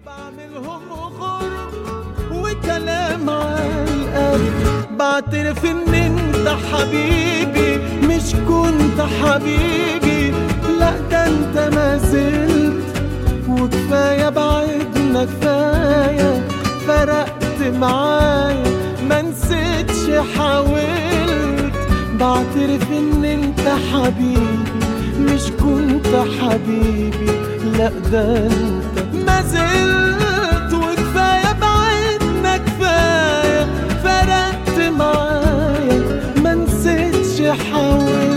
بعملهم غرب وكلام عالقلب بعترف ان انت حبيبي مش كنت حبيبي لا ده انت ما زلت وكفاية بعدنا كفاية فرقت معايا ما نسيتش حاولت بعترف ان انت حبيبي مش كنت حبيبي لا ده انت ما زلت وكفاية بعدنا كفاية فرقت معايا ما نسيتش حاولت